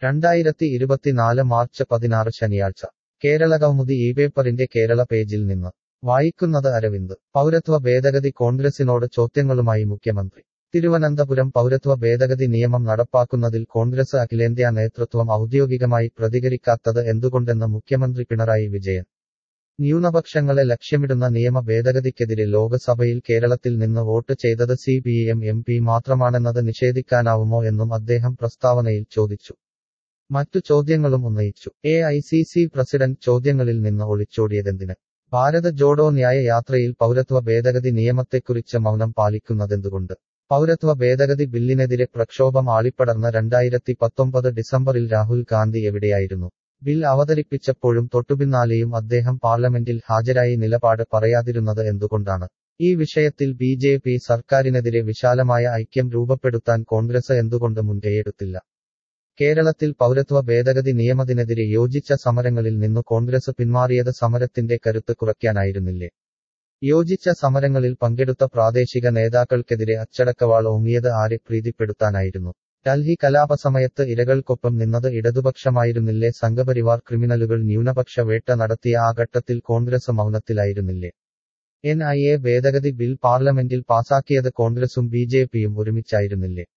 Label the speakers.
Speaker 1: രണ്ടായിരത്തി ഇരുപത്തിനാല് മാർച്ച് പതിനാറ് ശനിയാഴ്ച കേരള കൗമുദി ഈ പേപ്പറിന്റെ കേരള പേജിൽ നിന്ന് വായിക്കുന്നത് അരവിന്ദ് പൗരത്വ ഭേദഗതി കോൺഗ്രസിനോട് ചോദ്യങ്ങളുമായി മുഖ്യമന്ത്രി തിരുവനന്തപുരം പൗരത്വ ഭേദഗതി നിയമം നടപ്പാക്കുന്നതിൽ കോൺഗ്രസ് അഖിലേന്ത്യാ നേതൃത്വം ഔദ്യോഗികമായി പ്രതികരിക്കാത്തത് എന്തുകൊണ്ടെന്ന് മുഖ്യമന്ത്രി പിണറായി വിജയൻ ന്യൂനപക്ഷങ്ങളെ ലക്ഷ്യമിടുന്ന നിയമ ഭേദഗതിക്കെതിരെ ലോക്സഭയിൽ കേരളത്തിൽ നിന്ന് വോട്ട് ചെയ്തത് C P M M P മാത്രമാണെന്നത് നിഷേധിക്കാനാവുമോ എന്നും അദ്ദേഹം പ്രസ്താവനയിൽ ചോദിച്ചു മറ്റു ചോദ്യങ്ങളും ഉന്നയിച്ചു A I C C president ചോദ്യങ്ങളിൽ നിന്ന് ഒളിച്ചോടിയതെന്തിന് ഭാരത ജോഡോ ന്യായ യാത്രയിൽ പൗരത്വ ഭേദഗതി നിയമത്തെക്കുറിച്ച് മൗനം പാലിക്കുന്നതെന്തുകൊണ്ട് പൗരത്വ ഭേദഗതി ബില്ലിനെതിരെ പ്രക്ഷോഭം ആളിപ്പടർന്ന രണ്ടായിരത്തി പത്തൊമ്പത് ഡിസംബറിൽ രാഹുൽ ഗാന്ധി എവിടെയായിരുന്നു ബിൽ അവതരിപ്പിച്ചപ്പോഴും തൊട്ടുപിന്നാലെയും അദ്ദേഹം പാർലമെന്റിൽ ഹാജരായി നിലപാട് പറയാതിരുന്നത് എന്തുകൊണ്ടാണ് ഈ വിഷയത്തിൽ ബി ജെ പി സർക്കാരിനെതിരെ വിശാലമായ ഐക്യം രൂപപ്പെടുത്താൻ കോൺഗ്രസ് എന്തുകൊണ്ട് മുൻകൈയെടുത്തില്ല കേരളത്തിൽ പൗരത്വ ഭേദഗതി നിയമത്തിനെതിരെ യോജിച്ച സമരങ്ങളിൽ നിന്നു കോൺഗ്രസ് പിന്മാറിയത് സമരത്തിന്റെ കരുത്ത് കുറയ്ക്കാനായിരുന്നില്ലേ യോജിച്ച സമരങ്ങളിൽ പങ്കെടുത്ത പ്രാദേശിക നേതാക്കൾക്കെതിരെ അച്ചടക്കവാൾ ഓങ്ങിയത് ആരെ പ്രീതിപ്പെടുത്താനായിരുന്നു ഡൽഹി കലാപസമയത്ത് ഇരകൾക്കൊപ്പം നിന്നത് ഇടതുപക്ഷമായിരുന്നില്ലേ സംഘപരിവാർ ക്രിമിനലുകൾ ന്യൂനപക്ഷ വേട്ട നടത്തിയ ആ ഘട്ടത്തിൽ കോൺഗ്രസ് മൗനത്തിലായിരുന്നില്ലേ എൻ ഐ എ ഭേദഗതി ബിൽ പാർലമെന്റിൽ പാസാക്കിയത് കോൺഗ്രസും ബി ജെ പിയും ഒരുമിച്ചായിരുന്നില്ലേ